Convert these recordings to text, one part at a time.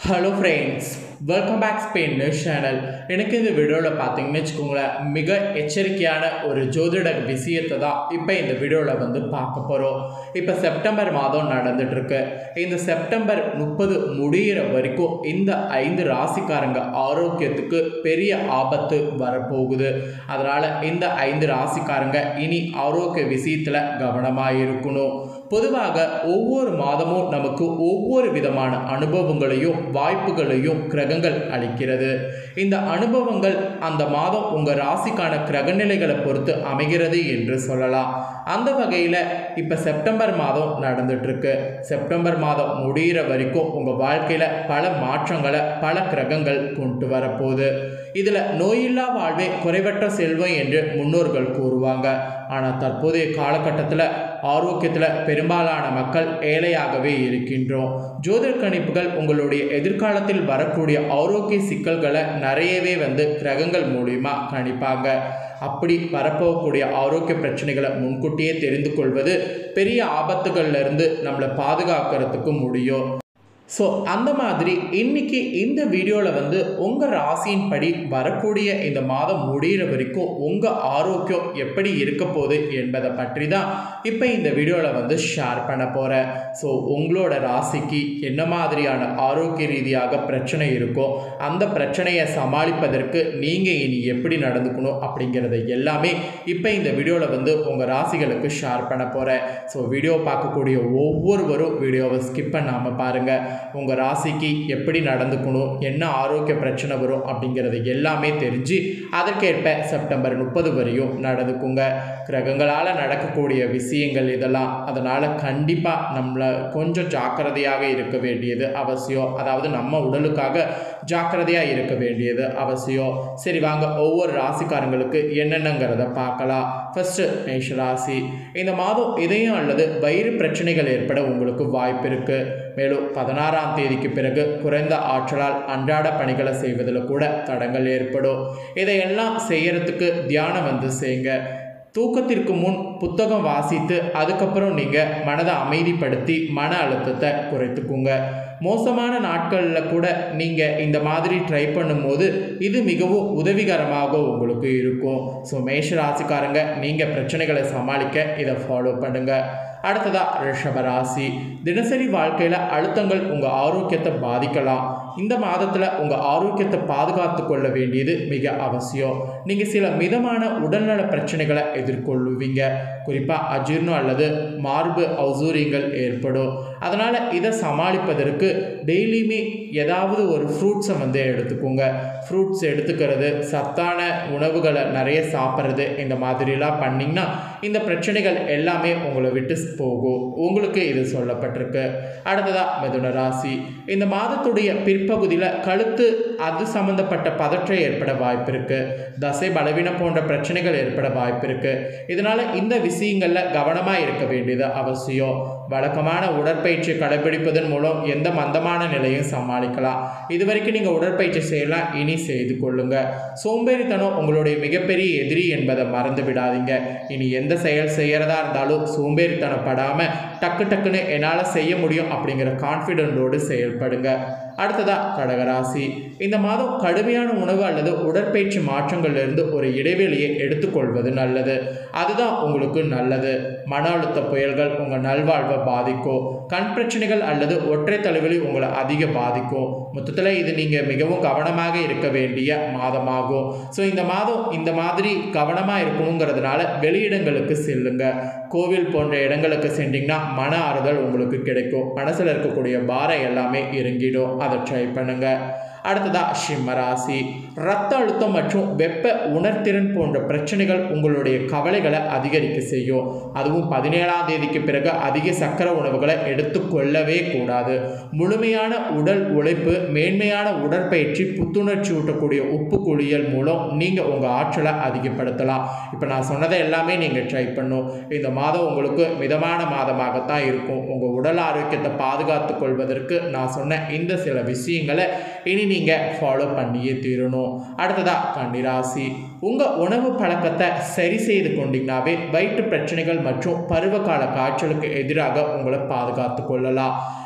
hello friends welcome back Spain news channel எனக்கு இந்த வீடியோவில் பார்த்தீங்கன்னு வச்சுக்கோங்களேன் மிக எச்சரிக்கையான ஒரு ஜோதிட விஷயத்தை தான் இப்போ இந்த வீடியோவில் வந்து பார்க்க போகிறோம் இப்போ செப்டம்பர் மாதம் நடந்துட்டு இருக்கு இந்த செப்டம்பர் முப்பது முடிகிற வரைக்கும் இந்த ஐந்து ராசிக்காரங்க ஆரோக்கியத்துக்கு பெரிய ஆபத்து வரப்போகுது அதனால் இந்த ஐந்து ராசிக்காரங்க இனி ஆரோக்கிய விஷயத்தில் கவனமாக இருக்கணும் பொதுவாக ஒவ்வொரு மாதமும் நமக்கு ஒவ்வொரு விதமான அனுபவங்களையும் வாய்ப்புகளையும் கிரகங்கள் அளிக்கிறது இந்த அனுபவங்கள் அந்த மாதம் உங்கள் ராசிக்கான கிரகநிலைகளை பொறுத்து அமைகிறது என்று சொல்லலாம் அந்த வகையில் இப்போ செப்டம்பர் மாதம் நடந்துட்டுருக்கு செப்டம்பர் மாதம் முடிகிற வரைக்கும் உங்கள் வாழ்க்கையில் பல மாற்றங்களை பல கிரகங்கள் கொண்டு வரப்போகுது இதில் நோயில்லா வாழ்வே குறைவற்ற செல்வம் என்று முன்னோர்கள் கூறுவாங்க ஆனால் தற்போதைய காலகட்டத்தில் ஆரோக்கியத்தில் பெரும்பாலான மக்கள் ஏழையாகவே இருக்கின்றோம் ஜோதிட கணிப்புகள் உங்களுடைய எதிர்காலத்தில் வரக்கூடிய ஆரோக்கிய சிக்கல்களை நிறையவே வந்து கிரகங்கள் மூலிமா கணிப்பாங்க அப்படி வரப்போகக்கூடிய ஆரோக்கிய பிரச்சனைகளை முன்கூட்டியே தெரிந்து கொள்வது பெரிய ஆபத்துகள்ல இருந்து நம்மளை பாதுகாக்கிறதுக்கு முடியும் ஸோ அந்த மாதிரி இன்னைக்கு இந்த வீடியோவில் வந்து உங்கள் ராசியின் படி வரக்கூடிய இந்த மாதம் முடிகிற வரைக்கும் உங்கள் ஆரோக்கியம் எப்படி இருக்க போகுது என்பதை பற்றி தான் இப்போ இந்த வீடியோவில் வந்து ஷேர் பண்ண போகிறேன் ஸோ உங்களோட ராசிக்கு என்ன மாதிரியான ஆரோக்கிய ரீதியாக பிரச்சனை இருக்கோ அந்த பிரச்சனையை சமாளிப்பதற்கு நீங்கள் இனி எப்படி நடந்துக்கணும் அப்படிங்கிறத எல்லாமே இப்போ இந்த வீடியோவில் வந்து உங்கள் ராசிகளுக்கு ஷேர் பண்ண போகிறேன் ஸோ வீடியோ பார்க்கக்கூடிய ஒவ்வொருவரும் வீடியோவை ஸ்கிப் பண்ணாமல் பாருங்கள் உங்கள் ராசிக்கு எப்படி நடந்துக்கணும் என்ன ஆரோக்கிய பிரச்சனை வரும் அப்படிங்கிறது எல்லாமே தெரிஞ்சு அதற்கேற்ப செப்டம்பர் முப்பது வரையும் நடந்துக்குங்க கிரகங்களால் நடக்கக்கூடிய விஷயங்கள் இதெல்லாம் அதனால் கண்டிப்பாக நம்மளை கொஞ்சம் ஜாக்கிரதையாக இருக்க வேண்டியது அவசியம் அதாவது நம்ம உடலுக்காக ஜாக்கிரதையாக இருக்க வேண்டியது அவசியம் சரி வாங்க ஒவ்வொரு ராசிக்காரங்களுக்கு என்னென்னங்கிறத பார்க்கலாம் ஃபஸ்ட்டு மேஷ ராசி இந்த மாதம் இதயம் அல்லது வயிறு பிரச்சனைகள் ஏற்பட உங்களுக்கு வாய்ப்பு இருக்குது மேலும் பதினாறாம் தேதிக்கு பிறகு குறைந்த ஆற்றலால் அன்றாட பணிகளை செய்வதில் கூட தடங்கள் ஏற்படும் இதையெல்லாம் செய்யறதுக்கு தியானம் வந்து செய்யுங்க தூக்கத்திற்கு முன் புத்தகம் வாசித்து அதுக்கப்புறம் நீங்கள் மனதை அமைதிப்படுத்தி மன அழுத்தத்தை குறைத்துக்குங்க மோசமான நாட்களில் கூட நீங்கள் இந்த மாதிரி ட்ரை பண்ணும்போது இது மிகவும் உதவிகரமாக உங்களுக்கு இருக்கும் ஸோ மேஷ ராசிக்காரங்க நீங்கள் பிரச்சனைகளை சமாளிக்க இதை ஃபாலோ பண்ணுங்கள் அடுத்ததாக ரிஷப ராசி தினசரி வாழ்க்கையில் அழுத்தங்கள் உங்கள் ஆரோக்கியத்தை பாதிக்கலாம் இந்த மாதத்தில் உங்கள் ஆரோக்கியத்தை பாதுகாத்து கொள்ள வேண்டியது மிக அவசியம் நீங்கள் சில மிதமான உடல்நல பிரச்சனைகளை எதிர்கொள்ளுவீங்க குறிப்பாக அஜீர்ணம் அல்லது மார்பு அசூரியங்கள் ஏற்படும் அதனால் இதை சமாளிப்பதற்கு டெய்லியுமே ஏதாவது ஒரு ஃப்ரூட்ஸை வந்து எடுத்துக்கோங்க ஃப்ரூட்ஸ் எடுத்துக்கிறது சத்தான உணவுகளை நிறைய சாப்பிட்றது இந்த மாதிரிலாம் பண்ணிங்கன்னா இந்த பிரச்சனைகள் எல்லாமே உங்களை விட்டு போகும் உங்களுக்கு இது சொல்லப்பட்டிருக்கு அடுத்ததாக மிதுன ராசி இந்த மாதத்துடைய பிற்பகுதியில் கழுத்து அது சம்மந்தப்பட்ட பதற்றம் ஏற்பட வாய்ப்பு இருக்குது தசை பலவீனம் போன்ற பிரச்சனைகள் ஏற்பட வாய்ப்பு இருக்குது இதனால் இந்த விஷயங்களில் கவனமாக இருக்க வேண்டியது அவசியம் வழக்கமான உடற்பயிற்சி கடைபிடிப்பதன் மூலம் எந்த மந்தமான நிலையும் சமாளிக்கலாம் இது வரைக்கும் நீங்கள் உடற்பயிற்சி செய்யலாம் இனி செய்து கொள்ளுங்க சோம்பேறித்தனம் உங்களுடைய மிகப்பெரிய எதிரி என்பதை மறந்து விடாதீங்க இனி எந்த செயல் செய்கிறதா இருந்தாலும் சோம்பேறித்தனப்படாமல் டக்கு டக்குன்னு என்னால் செய்ய முடியும் அப்படிங்கிற கான்ஃபிடென்ட்டோடு செயல்படுங்க அடுத்ததாக கடகராசி இந்த மாதம் கடுமையான உணவு அல்லது உடற்பயிற்சி மாற்றங்கள்லேருந்து ஒரு இடைவெளியை எடுத்துக்கொள்வது நல்லது அதுதான் உங்களுக்கு நல்லது மன அழுத்த புயல்கள் உங்கள் நல்வாழ்வை பாதிக்கும் கண் பிரச்சனைகள் அல்லது ஒற்றை தலைவலி உங்களை அதிக பாதிக்கும் மொத்தத்தில் இது நீங்கள் மிகவும் கவனமாக இருக்க வேண்டிய மாதமாகும் ஸோ இந்த மாதம் இந்த மாதிரி கவனமாக இருக்கணுங்கிறதுனால வெளியிடங்களுக்கு செல்லுங்க கோவில் போன்ற இடங்களுக்கு சென்றீங்கன்னா மன ஆறுதல் உங்களுக்கு கிடைக்கும் மனசில் இருக்கக்கூடிய பாரம் எல்லாமே இறங்கிடும் அதை ட்ரை பண்ணுங்கள் அடுத்ததாக சிம்மராசி ரத்த அழுத்தம் மற்றும் வெப்ப உணர்திறன் போன்ற பிரச்சனைகள் உங்களுடைய கவலைகளை அதிகரிக்க செய்யும் அதுவும் பதினேழாம் தேதிக்கு பிறகு அதிக சக்கர உணவுகளை எடுத்துக்கொள்ளவே கூடாது முழுமையான உடல் உழைப்பு மேன்மையான உடற்பயிற்சி புத்துணர்ச்சி ஊட்டக்கூடிய உப்பு குளியல் மூலம் நீங்கள் உங்கள் ஆற்றலை அதிகப்படுத்தலாம் இப்போ நான் சொன்னதை எல்லாமே நீங்கள் ட்ரை பண்ணும் இந்த மாதம் உங்களுக்கு மிதமான மாதமாகத்தான் இருக்கும் உங்கள் உடல் ஆரோக்கியத்தை பாதுகாத்து கொள்வதற்கு நான் சொன்ன இந்த சில விஷயங்களை இனி நீங்கள் ஃபாலோ பண்ணியே தீரணும் அடுத்ததாக கன்னிராசி உங்கள் உணவு பழக்கத்தை சரி செய்து கொண்டீங்கன்னாவே வயிற்று பிரச்சனைகள் மற்றும் பருவகால காய்ச்சலுக்கு எதிராக உங்களை பாதுகாத்து கொள்ளலாம்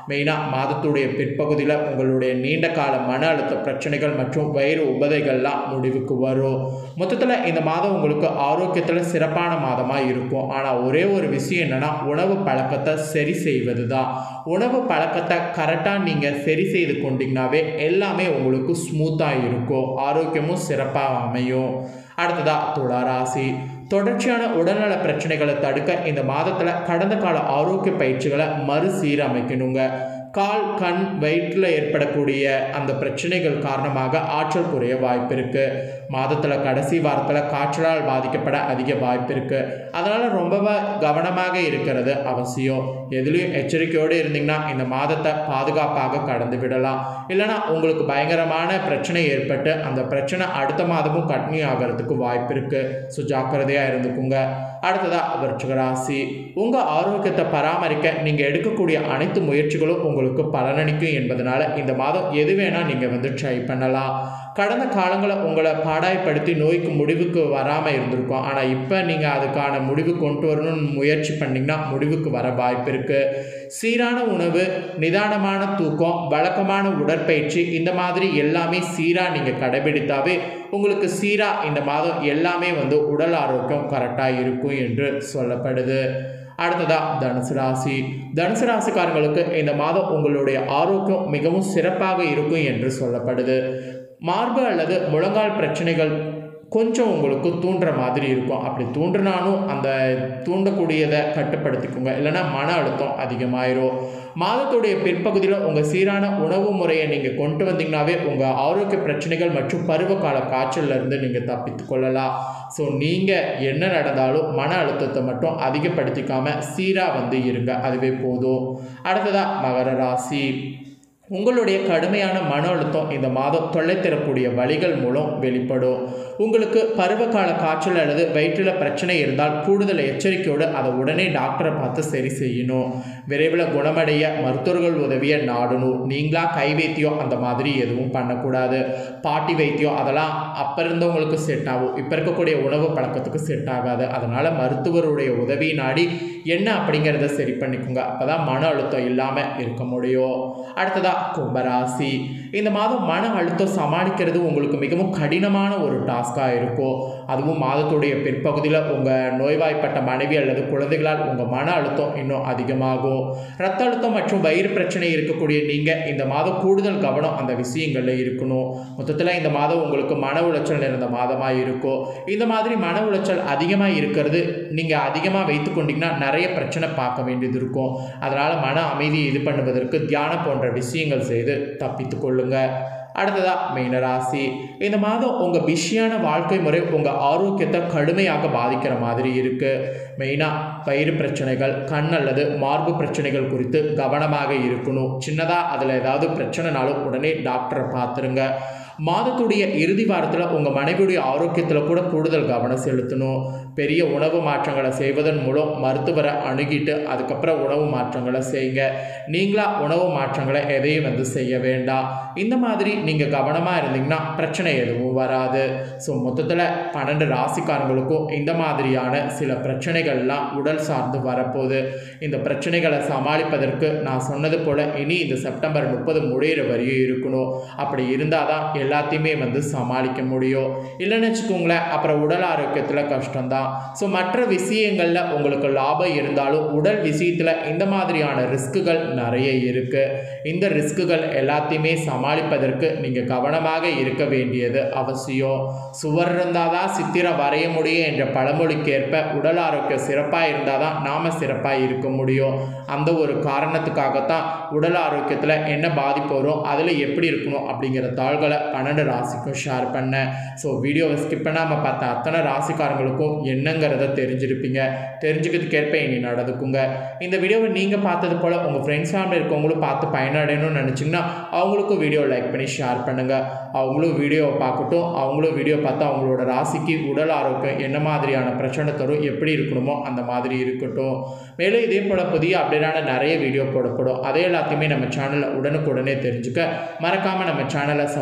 மெயினாக மாதத்துடைய பிற்பகுதியில் உங்களுடைய நீண்ட கால மன அழுத்த பிரச்சனைகள் மற்றும் வயிறு உபதைகள்லாம் முடிவுக்கு வரும் மொத்தத்தில் இந்த மாதம் உங்களுக்கு ஆரோக்கியத்தில் சிறப்பான மாதமாக இருக்கும் ஆனால் ஒரே ஒரு விஷயம் என்னென்னா உணவு பழக்கத்தை சரி செய்வது தான் உணவு பழக்கத்தை கரெக்டாக நீங்கள் சரி செய்து கொண்டீங்கனாவே எல்லாமே உங்களுக்கு ஸ்மூத்தாக இருக்கும் ஆரோக்கியமும் சிறப்பாக அமையும் அடுத்ததா துளாராசி தொடர்ச்சியான உடல்நல பிரச்சனைகளை தடுக்க இந்த மாதத்தில் கடந்த கால ஆரோக்கிய பயிற்சிகளை மறுசீரமைக்கணுங்க கால் கண் வயிற்றில் ஏற்படக்கூடிய அந்த பிரச்சனைகள் காரணமாக ஆற்றல் குறைய வாய்ப்பு இருக்குது மாதத்தில் கடைசி வாரத்தில் காய்ச்சலால் பாதிக்கப்பட அதிக வாய்ப்பு இருக்குது அதனால் ரொம்ப கவனமாக இருக்கிறது அவசியம் எதுலேயும் எச்சரிக்கையோடு இருந்தீங்கன்னா இந்த மாதத்தை பாதுகாப்பாக கடந்து விடலாம் இல்லைனா உங்களுக்கு பயங்கரமான பிரச்சனை ஏற்பட்டு அந்த பிரச்சனை அடுத்த மாதமும் கட்னி ஆகிறதுக்கு வாய்ப்பு இருக்குது ஸோ ஜாக்கிரதையாக இருந்துக்குங்க அடுத்ததாக விருச்சிக ராசி உங்கள் ஆரோக்கியத்தை பராமரிக்க நீங்கள் எடுக்கக்கூடிய அனைத்து முயற்சிகளும் உங்களுக்கு பலனளிக்கும் என்பதனால இந்த மாதம் எது வேணால் நீங்கள் வந்து ட்ரை பண்ணலாம் கடந்த காலங்களில் உங்களை பாடாய்ப்படுத்தி நோய்க்கு முடிவுக்கு வராமல் இருந்திருக்கும் ஆனால் இப்போ நீங்கள் அதுக்கான முடிவு கொண்டு வரணும்னு முயற்சி பண்ணிங்கன்னா முடிவுக்கு வர வாய்ப்பு இருக்குது சீரான உணவு நிதானமான தூக்கம் வழக்கமான உடற்பயிற்சி இந்த மாதிரி எல்லாமே சீராக நீங்கள் கடைபிடித்தாவே உங்களுக்கு சீராக இந்த மாதம் எல்லாமே வந்து உடல் ஆரோக்கியம் கரெக்டாக இருக்கும் என்று சொல்லப்படுது அடுத்ததா தனுசு ராசி தனுசு ராசிக்காரங்களுக்கு இந்த மாதம் உங்களுடைய ஆரோக்கியம் மிகவும் சிறப்பாக இருக்கும் என்று சொல்லப்படுது மார்பு அல்லது முழங்கால் பிரச்சனைகள் கொஞ்சம் உங்களுக்கு தூண்டுற மாதிரி இருக்கும் அப்படி தூண்டுனாலும் அந்த தூண்டக்கூடியதை கட்டுப்படுத்திக்கோங்க இல்லைன்னா மன அழுத்தம் அதிகமாயிரும் மாதத்துடைய பிற்பகுதியில் உங்கள் சீரான உணவு முறையை நீங்கள் கொண்டு வந்தீங்கன்னாவே உங்கள் ஆரோக்கிய பிரச்சனைகள் மற்றும் பருவகால காய்ச்சல்லேருந்து நீங்கள் தப்பித்து கொள்ளலாம் ஸோ நீங்கள் என்ன நடந்தாலும் மன அழுத்தத்தை மட்டும் அதிகப்படுத்திக்காமல் சீராக வந்து இருங்க அதுவே போதும் அடுத்ததாக மகர ராசி உங்களுடைய கடுமையான மன அழுத்தம் இந்த மாதம் தொல்லை தரக்கூடிய வழிகள் மூலம் வெளிப்படும் உங்களுக்கு பருவகால காய்ச்சல் அல்லது வயிற்றில் பிரச்சனை இருந்தால் கூடுதல் எச்சரிக்கையோடு அதை உடனே டாக்டரை பார்த்து சரி செய்யணும் விரைவில் குணமடைய மருத்துவர்கள் உதவிய நாடணும் நீங்களா கை வைத்தியம் அந்த மாதிரி எதுவும் பண்ணக்கூடாது பாட்டி வைத்தியம் அதெல்லாம் அப்போ இருந்தவங்களுக்கு செட் ஆகும் இப்போ இருக்கக்கூடிய உணவு பழக்கத்துக்கு செட் ஆகாது அதனால் மருத்துவருடைய உதவி நாடி என்ன அப்படிங்கிறத சரி பண்ணிக்கோங்க அப்போ தான் மன அழுத்தம் இல்லாமல் இருக்க முடியும் அடுத்ததாக கும்பராசி இந்த மாதம் மன அழுத்தம் சமாளிக்கிறது உங்களுக்கு மிகவும் கடினமான ஒரு டாஸ்காக இருக்கும் அதுவும் மாதத்துடைய பிற்பகுதியில் உங்கள் நோய்வாய்ப்பட்ட மனைவி அல்லது குழந்தைகளால் உங்கள் மன அழுத்தம் இன்னும் அதிகமாகும் ரத்த அழுத்தம் மற்றும் வயிறு பிரச்சனை இருக்கக்கூடிய நீங்கள் இந்த மாதம் கூடுதல் கவனம் அந்த விஷயங்களில் இருக்கணும் மொத்தத்தில் இந்த மாதம் உங்களுக்கு மன உளைச்சல் நிறைந்த மாதமாக இருக்கும் இந்த மாதிரி மன உளைச்சல் அதிகமாக இருக்கிறது நீங்கள் அதிகமாக வைத்து கொண்டீங்கன்னா நிறைய பிரச்சனை பார்க்க வேண்டியது இருக்கும் அதனால் மன அமைதியை இது பண்ணுவதற்கு தியானம் போன்ற விஷயங்கள் செய்து தப்பித்து கொள்ளுங்க அடுத்ததா மீனராசி இந்த மாதம் உங்கள் பிஸியான வாழ்க்கை முறை உங்கள் ஆரோக்கியத்தை கடுமையாக பாதிக்கிற மாதிரி இருக்குது மெயினாக வயிறு பிரச்சனைகள் கண் அல்லது மார்பு பிரச்சனைகள் குறித்து கவனமாக இருக்கணும் சின்னதாக அதில் ஏதாவது பிரச்சனைனாலும் உடனே டாக்டரை பார்த்துருங்க மாதத்துடைய இறுதி வாரத்தில் உங்கள் மனைவியுடைய ஆரோக்கியத்தில் கூட கூடுதல் கவனம் செலுத்தணும் பெரிய உணவு மாற்றங்களை செய்வதன் மூலம் மருத்துவரை அணுகிட்டு அதுக்கப்புறம் உணவு மாற்றங்களை செய்யுங்க நீங்களா உணவு மாற்றங்களை எதையும் வந்து செய்ய வேண்டாம் இந்த மாதிரி நீங்கள் கவனமாக இருந்தீங்கன்னா பிரச்சனை எதுவும் வராது ஸோ மொத்தத்தில் பன்னெண்டு ராசிக்காரங்களுக்கும் இந்த மாதிரியான சில பிரச்சனைகள்லாம் உடல் சார்ந்து வரப்போகுது இந்த பிரச்சனைகளை சமாளிப்பதற்கு நான் சொன்னது போல் இனி இந்த செப்டம்பர் முப்பது முடிகிற வரையும் இருக்கணும் அப்படி இருந்தால் தான் எல்லாத்தையுமே வந்து சமாளிக்க முடியும் இல்லைன்னு வச்சுக்கோங்களேன் அப்புறம் உடல் ஆரோக்கியத்தில் கஷ்டம்தான் ஸோ மற்ற விஷயங்களில் உங்களுக்கு லாபம் இருந்தாலும் உடல் விஷயத்தில் இந்த மாதிரியான ரிஸ்க்குகள் நிறைய இருக்குது இந்த ரிஸ்க்குகள் எல்லாத்தையுமே சமாளிப்பதற்கு நீங்கள் கவனமாக இருக்க வேண்டியது அவசியம் சுவர் இருந்தால் தான் சித்திரம் வரைய முடியும் என்ற பழமொழிக்கேற்ப உடல் ஆரோக்கியம் சிறப்பாக இருந்தால் தான் நாம் சிறப்பாக இருக்க முடியும் அந்த ஒரு காரணத்துக்காகத்தான் உடல் ஆரோக்கியத்தில் என்ன பாதிப்பு வரும் அதில் எப்படி இருக்கணும் அப்படிங்கிற தாள்களை பன்னெண்டு ராசிக்கும் ஷேர் பண்ணேன் ஸோ வீடியோவை ஸ்கிப் பண்ணாமல் பார்த்த அத்தனை ராசிக்காரங்களுக்கும் என்னங்கிறத தெரிஞ்சிருப்பீங்க தெரிஞ்சுக்கிறதுக்கேற்ப இனி நடந்துக்குங்க இந்த வீடியோவை நீங்கள் பார்த்தது போல் உங்கள் ஃப்ரெண்ட்ஸ் ஃபேமிலி இருக்கவங்களும் பார்த்து பயனடையணும்னு நினச்சிங்கன்னா அவங்களுக்கும் வீடியோ லைக் பண்ணி ஷேர் பண்ணுங்கள் அவங்களும் வீடியோவை பார்க்கட்டும் அவங்களும் வீடியோ பார்த்து அவங்களோட ராசிக்கு உடல் ஆரோக்கியம் என்ன மாதிரியான பிரச்சனை தரும் எப்படி இருக்கணுமோ அந்த மாதிரி இருக்கட்டும் மேலும் இதே போல் புதிய அப்டேட்டான நிறைய வீடியோ போடப்படும் அதே எல்லாத்தையுமே நம்ம சேனலில் உடனுக்குடனே தெரிஞ்சுக்க மறக்காமல் நம்ம சேனலை சப்ஸ்கிரைப்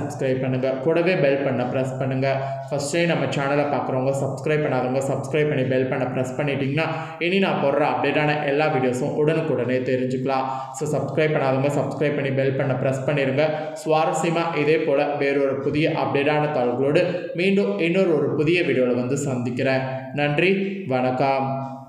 பண்ணுங்கள் கூடவே பெல் பண்ண ப்ரெஸ் பண்ணுங்கள் ஃபஸ்ட் டைம் நம்ம சேனலை பார்க்குறவங்க சப்ஸ்கிரைப் பண்ணாதவங்க சப்ஸ்கிரைப் பண்ணி பெல் பண்ண ப்ரெஸ் பண்ணிட்டீங்கன்னா இனி நான் போடுற அப்டேட்டான எல்லா வீடியோஸும் உடனுக்குடனே தெரிஞ்சுக்கலாம் ஸோ சப்ஸ்கிரைப் பண்ணாதவங்க சப்ஸ்கிரைப் பண்ணி பெல் பண்ண ப்ரெஸ் பண்ணிடுங்க சுவாரஸ்யமாக இதே போல் வேறொரு புதிய அப்டேட்டான தகவல்களோடு மீண்டும் இன்னொரு ஒரு புதிய வீடியோவில் வந்து சந்திக்கிறேன் நன்றி வணக்கம்